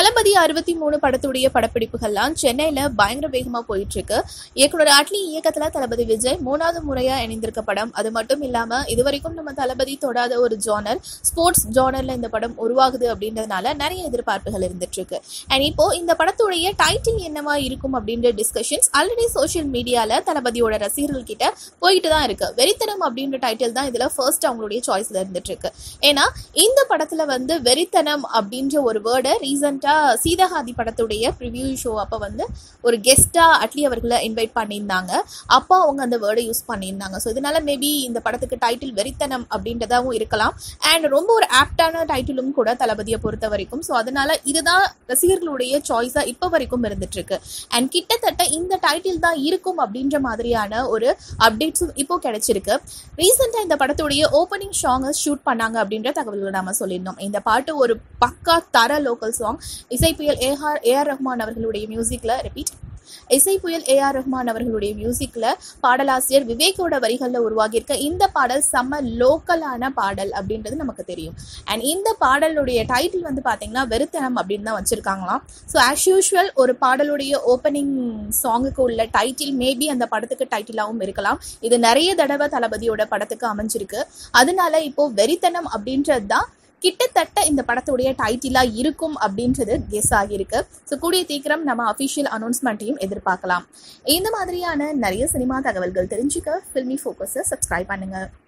தளபதி அறுபத்தி மூணு படத்துடைய படப்பிடிப்புகள்லாம் சென்னையில பயங்கர வேகமா போயிட்டு இருக்கு இயக்குனர் அட்லி இயக்கத்துல தளபதி விஜய் மூணாவது முறையா இணைந்திருக்க படம் அது மட்டும் இல்லாம இதுவரைக்கும் நம்ம தளபதி தொடாத ஒரு ஜானர் ஸ்போர்ட்ஸ் ஜானர்ல இந்த படம் உருவாகுது அப்படின்றதுனால நிறைய எதிர்பார்ப்புகள் இருந்துட்டு இருக்கு அண்ட் இப்போ இந்த படத்துடைய டைட்டில் என்னவா இருக்கும் அப்படின்ற டிஸ்கஷன்ஸ் ஆல்ரெடி சோஷியல் மீடியால தளபதியோட ரசிகர்கள் கிட்ட போயிட்டு தான் இருக்கு வெறித்தனம் அப்படின்ற டைட்டில் தான் இதுல ஃபர்ஸ்ட் அவங்களுடைய சாய்ஸ்ல இருந்துட்டு இருக்கு ஏன்னா இந்த படத்துல வந்து வெறித்தனம் அப்படின்ற ஒரு வேர்டை ரீசெண்டா சீதகாதி படத்துடைய ப்ரிவியூ ஷோ அப்ப வந்து ஒரு கெஸ்டா அட்லி அவர்களை இன்வைட் பண்ணியிருந்தாங்க அப்போ அவங்க அந்த வேர்டை யூஸ் பண்ணியிருந்தாங்க ஸோ இதனால மேபி இந்த படத்துக்கு டைட்டில் வெறித்தனம் அப்படின்றதாவும் இருக்கலாம் அண்ட் ரொம்ப ஒரு ஆப்டான டைட்டிலும் கூட தளபதியை பொறுத்த வரைக்கும் ஸோ அதனால இதுதான் ரசிகர்களுடைய சாய்ஸா இப்போ வரைக்கும் இருந்துட்டு இருக்கு அண்ட் கிட்டத்தட்ட இந்த டைட்டில் தான் இருக்கும் அப்படின்ற மாதிரியான ஒரு அப்டேட்ஸும் இப்போ கிடைச்சிருக்கு ரீசெண்டா இந்த படத்துடைய ஓப்பனிங் சாங்கை ஷூட் பண்ணாங்க அப்படின்ற தகவல்கள் நாம சொல்லியிருந்தோம் இந்த பாட்டு ஒரு பக்கா தர லோக்கல் சாங் இசை புயல் ஏஆர் ஏஆர் ரஹ்மான் அவர்களுடைய மியூசிக்ல ரிப்பீட் இசை புயல் ஏஆர் ரஹ்மான் அவர்களுடைய மியூசிக்ல பாடலாசிரியர் விவேக்கோட வரிகள்ல உருவாகியிருக்க இந்த பாடல் செம்ம லோக்கலான பாடல் அப்படின்றது நமக்கு தெரியும் அண்ட் இந்த பாடலுடைய டைட்டில் வந்து பாத்தீங்கன்னா வெறுத்தனம் அப்படின்னு தான் வச்சிருக்காங்களாம் ஸோ ஆஸ் யூஷுவல் ஒரு பாடலுடைய ஓப்பனிங் சாங்குக்கு உள்ள டைட்டில் மேபி அந்த படத்துக்கு டைட்டிலாகவும் இருக்கலாம் இது நிறைய தடவை தளபதியோட படத்துக்கு அமைஞ்சிருக்கு அதனால இப்போ வெறித்தனம் அப்படின்றது தான் கிட்டத்தட்ட இந்த படத்துடைய டைட்டிலா இருக்கும் அப்படின்றது கெஸ் ஆகியிருக்கு ஸோ கூடிய சீக்கிரம் நம்ம அஃபிஷியல் அனௌன்ஸ்மெண்ட்டையும் எதிர்பார்க்கலாம் இந்த மாதிரியான நிறைய சினிமா தகவல்கள் தெரிஞ்சுக்க ஃபில்மி ஃபோக்கஸை சப்ஸ்கிரைப் பண்ணுங்க